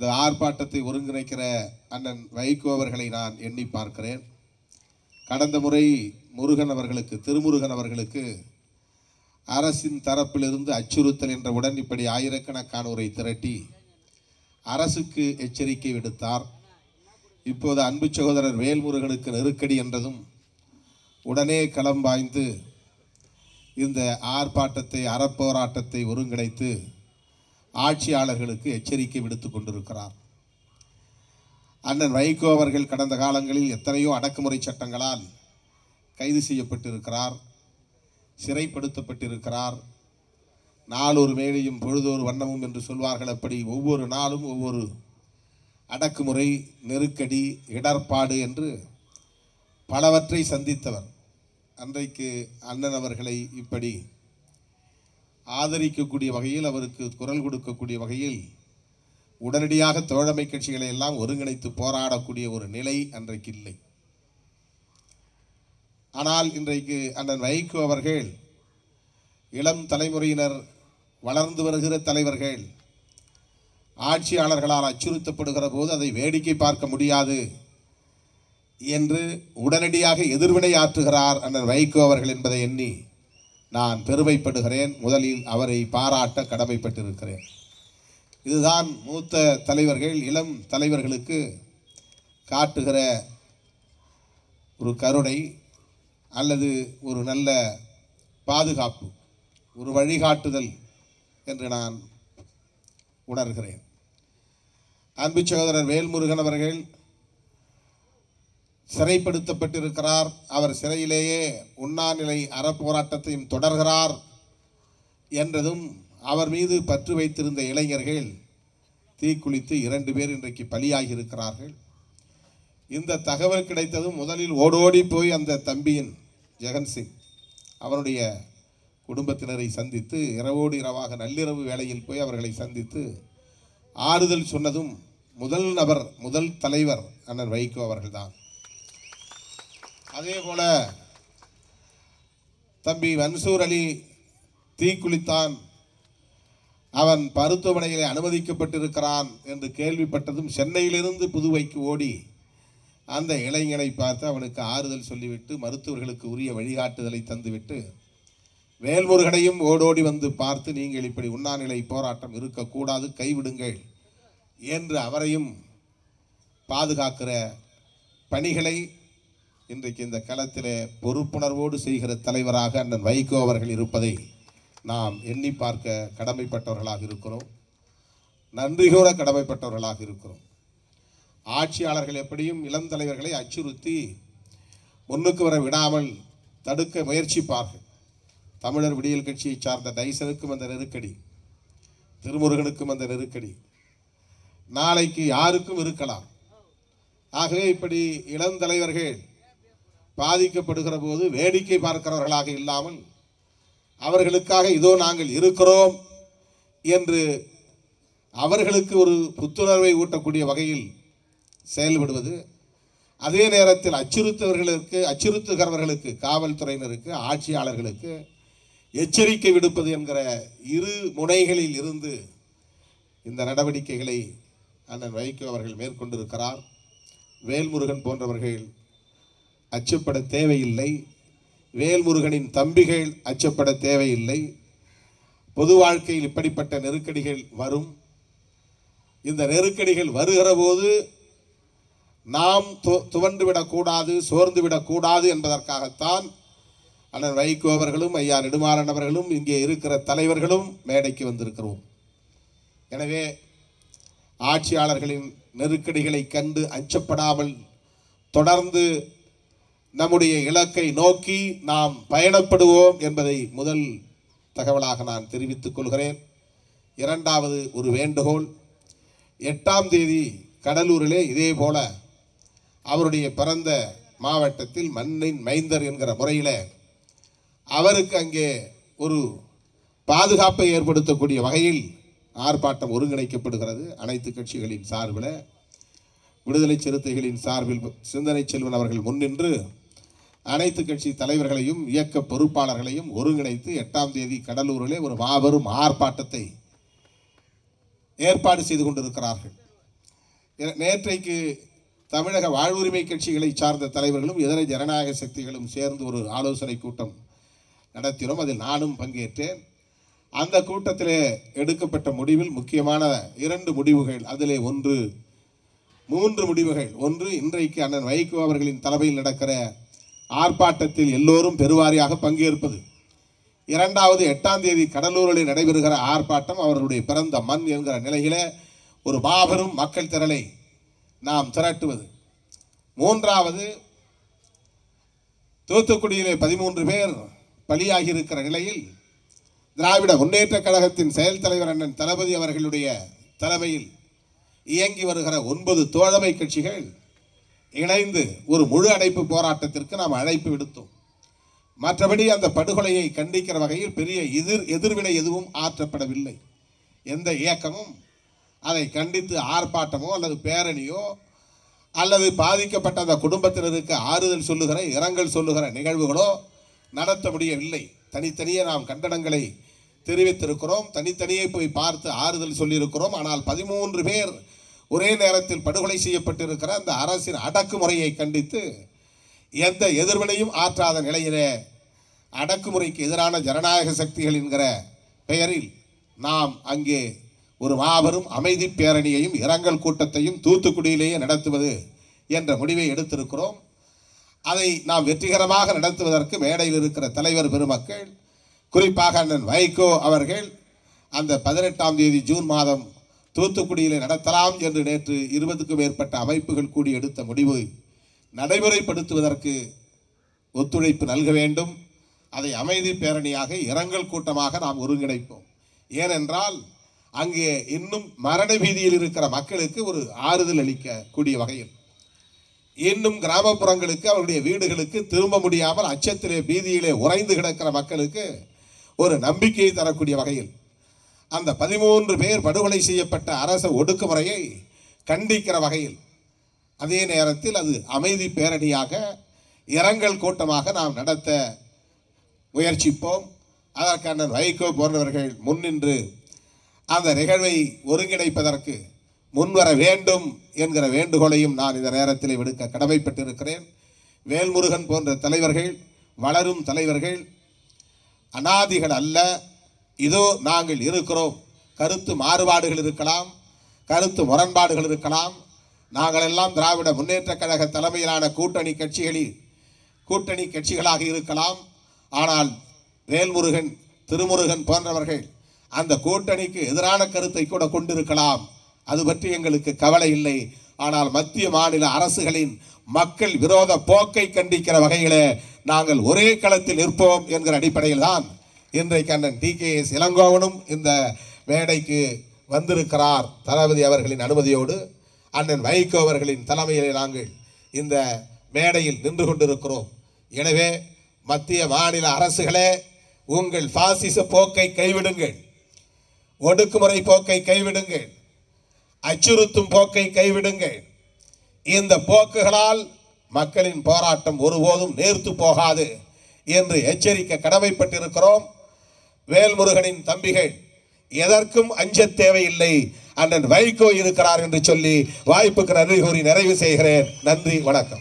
இந்த ஆர்ப்பாட்டத்தை ஒருங்கிணைக்கிற அண்ணன் வைகோ அவர்களை நான் எண்ணி பார்க்கிறேன் கடந்த முறை முருகன் அவர்களுக்கு திருமுருகன் அவர்களுக்கு அரசின் தரப்பிலிருந்து அச்சுறுத்தல் என்றவுடன் இப்படி ஆயிரக்கணக்கானோரை திரட்டி அரசுக்கு எச்சரிக்கை விடுத்தார் இப்போது அன்பு சகோதரர் வேல்முருகனுக்கு நெருக்கடி என்றதும் உடனே களம் பாய்ந்து இந்த ஆர்ப்பாட்டத்தை அறப்போராட்டத்தை ஒருங்கிணைத்து ஆட்சியாளர்களுக்கு எச்சரிக்கை விடுத்துக் கொண்டிருக்கிறார் அண்ணன் வைகோ அவர்கள் கடந்த காலங்களில் எத்தனையோ அடக்குமுறை சட்டங்களால் கைது செய்யப்பட்டிருக்கிறார் சிறைப்படுத்தப்பட்டிருக்கிறார் நாளொரு மேடையும் பொழுதொரு வண்ணமும் என்று சொல்வார்கள் அப்படி ஒவ்வொரு நாளும் ஒவ்வொரு அடக்குமுறை நெருக்கடி இடர்பாடு என்று பலவற்றை சந்தித்தவர் அன்றைக்கு அண்ணன் அவர்களை இப்படி ஆதரிக்கக்கூடிய வகையில் அவருக்கு குரல் கொடுக்கக்கூடிய வகையில் உடனடியாக தோழமை கட்சிகளை எல்லாம் ஒருங்கிணைத்து போராடக்கூடிய ஒரு நிலை அன்றைக்கு இல்லை ஆனால் இன்றைக்கு அண்ணன் வைகோ அவர்கள் இளம் தலைமுறையினர் வளர்ந்து வருகிற தலைவர்கள் ஆட்சியாளர்களால் அச்சுறுத்தப்படுகிற போது அதை வேடிக்கை பார்க்க முடியாது என்று உடனடியாக எதிர்வினை ஆற்றுகிறார் அண்ணன் வைகோ அவர்கள் என்பதை எண்ணி நான் பெருமைப்படுகிறேன் முதலில் அவரை பாராட்ட கடமைப்பட்டிருக்கிறேன் இதுதான் மூத்த தலைவர்கள் இளம் தலைவர்களுக்கு காட்டுகிற ஒரு கருணை அல்லது ஒரு நல்ல பாதுகாப்பு ஒரு வழிகாட்டுதல் என்று நான் உணர்கிறேன் அன்பு சகோதரர் வேல்முருகன் அவர்கள் சிறைப்படுத்தப்பட்டிருக்கிறார் அவர் சிறையிலேயே உண்ணாநிலை அறப்போராட்டத்தையும் தொடர்கிறார் என்றதும் அவர் மீது பற்று வைத்திருந்த இளைஞர்கள் தீக்குளித்து இரண்டு பேர் இன்றைக்கு பலியாகி இருக்கிறார்கள் இந்த தகவல் கிடைத்ததும் முதலில் ஓடோடி போய் அந்த தம்பியின் ஜெகன்சிங் அவருடைய குடும்பத்தினரை சந்தித்து இரவோடு இரவாக நள்ளிரவு வேளையில் போய் அவர்களை சந்தித்து ஆறுதல் சொன்னதும் முதல் நபர் முதல் தலைவர் அண்ணன் வைகோ அவர்கள்தான் அதே போல தம்பி மன்சூர் அலி தீக்குளித்தான் அவன் மருத்துவமனையிலே அனுமதிக்கப்பட்டிருக்கிறான் என்று கேள்விப்பட்டதும் சென்னையிலிருந்து புதுவைக்கு ஓடி அந்த இளைஞனை பார்த்து அவனுக்கு ஆறுதல் சொல்லிவிட்டு மருத்துவர்களுக்கு உரிய வழிகாட்டுதலை தந்துவிட்டு வேல்முருகனையும் ஓடோடி வந்து பார்த்து நீங்கள் இப்படி உண்ணாநிலை போராட்டம் இருக்கக்கூடாது கைவிடுங்கள் என்று அவரையும் பாதுகாக்கிற பணிகளை இன்றைக்கு இந்த களத்திலே பொறுப்புணர்வோடு செய்கிற தலைவராக அண்ணன் வைகோ அவர்கள் இருப்பதை நாம் எண்ணி பார்க்க கடமைப்பட்டவர்களாக இருக்கிறோம் நன்றி கூற கடமைப்பட்டவர்களாக இருக்கிறோம் ஆட்சியாளர்கள் எப்படியும் இளம் தலைவர்களை அச்சுறுத்தி முன்னுக்கு வர விடாமல் தடுக்க முயற்சிப்பார்கள் தமிழர் விடியல் கட்சியை சார்ந்த டைசனுக்கும் அந்த நெருக்கடி திருமுருகனுக்கும் அந்த நெருக்கடி நாளைக்கு யாருக்கும் இருக்கலாம் ஆகவே இப்படி இளம் தலைவர்கள் பாதிக்கப்படுகிற போது வேடிக்கை பார்க்கிறவர்களாக இல்லாமல் அவர்களுக்காக இதோ நாங்கள் இருக்கிறோம் என்று அவர்களுக்கு ஒரு புத்துணர்வை ஊட்டக்கூடிய வகையில் செயல்படுவது அதே நேரத்தில் அச்சுறுத்தவர்களுக்கு அச்சுறுத்துகிறவர்களுக்கு காவல்துறையினருக்கு ஆட்சியாளர்களுக்கு எச்சரிக்கை விடுப்பது என்கிற இரு முனைகளில் இருந்து இந்த நடவடிக்கைகளை அண்ணன் வைகோ அவர்கள் மேற்கொண்டிருக்கிறார் வேல்முருகன் போன்றவர்கள் அச்சப்பட தேவையில்லை வேல்முருகனின் தம்பிகள் அச்சப்பட தேவையில்லை பொது வாழ்க்கையில் இப்படிப்பட்ட நெருக்கடிகள் வரும் இந்த நெருக்கடிகள் வருகிற போது நாம் து- துவண்டு விடக்கூடாது சோர்ந்து விடக்கூடாது என்பதற்காகத்தான் அண்ணன் வைகோ அவர்களும் ஐயா நெடுமாறன் அவர்களும் இங்கே இருக்கிற தலைவர்களும் மேடைக்கு வந்திருக்கிறோம் எனவே ஆட்சியாளர்களின் நெருக்கடிகளை கண்டு அச்சப்படாமல் தொடர்ந்து நம்முடைய இலக்கை நோக்கி நாம் பயணப்படுவோம் என்பதை முதல் தகவலாக நான் தெரிவித்துக் கொள்கிறேன் இரண்டாவது ஒரு வேண்டுகோள் எட்டாம் தேதி கடலூரிலே இதே போல அவருடைய பிறந்த மாவட்டத்தில் மண்ணின் மைந்தர் என்கிற முறையில் அவருக்கு அங்கே ஒரு பாதுகாப்பை ஏற்படுத்தக்கூடிய வகையில் ஆர்ப்பாட்டம் ஒருங்கிணைக்கப்படுகிறது அனைத்து கட்சிகளின் சார்பில் விடுதலை சிறுத்தைகளின் சார்பில் சிந்தனை செல்வன் அவர்கள் முன்னின்று அனைத்து கட்சி தலைவர்களையும் இயக்க பொறுப்பாளர்களையும் ஒருங்கிணைத்து எட்டாம் தேதி கடலூரிலே ஒரு மாபெரும் ஆர்ப்பாட்டத்தை ஏற்பாடு செய்து கொண்டிருக்கிறார்கள் இ- நேற்றைக்கு தமிழக வாழ்வுரிமை கட்சிகளை சார்ந்த தலைவர்களும் இதர ஜனநாயக சக்திகளும் சேர்ந்து ஒரு ஆலோசனை கூட்டம் நடத்தினோம் அதில் நானும் பங்கேற்றேன் அந்த கூட்டத்திலே எடுக்கப்பட்ட முடிவில் முக்கியமான இரண்டு முடிவுகள் அதிலே ஒன்று மூன்று முடிவுகள் ஒன்று இன்றைக்கு அண்ணன் வைகோ அவர்களின் தலைமையில் நடக்கிற ஆர்ப்பாட்டத்தில் எல்லோரும் பெருவாரியாக பங்கேற்பது இரண்டாவது எட்டாம் தேதி கடலூரில் நடைபெறுகிற ஆர்ப்பாட்டம் அவர்களுடைய பிறந்த மண் என்கிற நிலையில ஒரு மாபெரும் மக்கள் திரளை நாம் திரட்டுவது மூன்றாவது தூத்துக்குடியிலே பதிமூன்று பேர் பலியாகி இருக்கிற நிலையில் திராவிட முன்னேற்ற கழகத்தின் செயல் தலைவர் அண்ணன் தளபதி அவர்களுடைய தலைமையில் இயங்கி வருகிற ஒன்பது தோழமை கட்சிகள் இணைந்து ஒரு முழு அடைப்பு போராட்டத்திற்கு நாம் அழைப்பு விடுத்தோம் மற்றபடி அந்த படுகொலையை கண்டிக்கிற வகையில் பெரிய எதிர் எதிர்வினை எதுவும் ஆற்றப்படவில்லை எந்த இயக்கமும் அதை கண்டித்து ஆர்ப்பாட்டமோ அல்லது பேரணியோ அல்லது பாதிக்கப்பட்ட அந்த குடும்பத்தினருக்கு ஆறுதல் சொல்லுகிற இரங்கல் சொல்லுகிற நிகழ்வுகளோ நடத்த முடியவில்லை தனித்தனியே நாம் கண்டனங்களை தெரிவித்திருக்கிறோம் தனித்தனியே போய் பார்த்து ஆறுதல் சொல்லியிருக்கிறோம் ஆனால் பதிமூன்று பேர் ஒரே நேரத்தில் படுகொலை செய்யப்பட்டிருக்கிற அந்த அரசின் அடக்குமுறையை கண்டித்து எந்த எதிர்வினையும் ஆற்றாத நிலையிலே அடக்குமுறைக்கு எதிரான ஜனநாயக சக்திகள் என்கிற பெயரில் நாம் அங்கே ஒரு மாபெரும் அமைதி பேரணியையும் இரங்கல் கூட்டத்தையும் தூத்துக்குடியிலேயே நடத்துவது என்ற முடிவை எடுத்திருக்கிறோம் அதை நாம் வெற்றிகரமாக நடத்துவதற்கு மேடையில் இருக்கிற தலைவர் பெருமக்கள் குறிப்பாக அண்ணன் வைகோ அவர்கள் அந்த பதினெட்டாம் தேதி ஜூன் மாதம் தூத்துக்குடியிலே நடத்தலாம் என்று நேற்று இருபதுக்கும் மேற்பட்ட அமைப்புகள் கூடி எடுத்த முடிவு நடைமுறைப்படுத்துவதற்கு ஒத்துழைப்பு நல்க வேண்டும் அதை அமைதி பேரணியாக இரங்கல் கூட்டமாக நாம் ஒருங்கிணைப்போம் ஏனென்றால் அங்கே இன்னும் மரண பீதியில் இருக்கிற மக்களுக்கு ஒரு ஆறுதல் அளிக்க கூடிய வகையில் இன்னும் கிராமப்புறங்களுக்கு அவருடைய வீடுகளுக்கு திரும்ப முடியாமல் அச்சத்திலே பீதியிலே உறைந்து கிடக்கிற மக்களுக்கு ஒரு நம்பிக்கையை தரக்கூடிய வகையில் அந்த பதிமூன்று பேர் படுகொலை செய்யப்பட்ட அரச ஒடுக்குமுறையை கண்டிக்கிற வகையில் அதே நேரத்தில் அது அமைதி பேரணியாக இரங்கல் கூட்டமாக நாம் நடத்த முயற்சிப்போம் அதற்கு அண்ணன் வைகோ போன்றவர்கள் முன்னின்று அந்த நிகழ்வை ஒருங்கிணைப்பதற்கு முன்வர வேண்டும் என்கிற வேண்டுகோளையும் நான் இந்த நேரத்தில் விடுக்க கடமைப்பட்டிருக்கிறேன் வேல்முருகன் போன்ற தலைவர்கள் வளரும் தலைவர்கள் அனாதிகள் அல்ல இதோ நாங்கள் இருக்கிறோம் கருத்து மாறுபாடுகள் இருக்கலாம் கருத்து முரண்பாடுகள் இருக்கலாம் நாங்கள் எல்லாம் திராவிட முன்னேற்றக் கழக தலைமையிலான கூட்டணி கட்சிகளில் கூட்டணி கட்சிகளாக இருக்கலாம் ஆனால் வேல்முருகன் திருமுருகன் போன்றவர்கள் அந்த கூட்டணிக்கு எதிரான கருத்தை கூட கொண்டிருக்கலாம் அது பற்றி எங்களுக்கு கவலை இல்லை ஆனால் மத்திய மாநில அரசுகளின் மக்கள் விரோத போக்கை கண்டிக்கிற வகையிலே நாங்கள் ஒரே களத்தில் நிற்போம் என்கிற அடிப்படையில் தான் இன்றைக்கு அண்ணன் டி கே எஸ் இளங்கோவனும் இந்த மேடைக்கு வந்திருக்கிறார் தளபதி அவர்களின் அனுமதியோடு அண்ணன் வைகோ அவர்களின் தலைமையிலே நாங்கள் இந்த மேடையில் நின்று கொண்டிருக்கிறோம் எனவே மத்திய மாநில அரசுகளே உங்கள் பாசிச போக்கை கைவிடுங்கள் ஒடுக்குமுறை போக்கை கைவிடுங்கள் அச்சுறுத்தும் போக்கை கைவிடுங்கள் இந்த போக்குகளால் மக்களின் போராட்டம் ஒருபோதும் நேர்த்து போகாது என்று எச்சரிக்க கடமைப்பட்டிருக்கிறோம் வேல்முருகனின் தம்பிகள் எதற்கும் அஞ்ச தேவையில்லை அண்ணன் வைகோ இருக்கிறார் என்று சொல்லி வாய்ப்புக்கு நன்றி கூறி நிறைவு செய்கிறேன் நன்றி வணக்கம்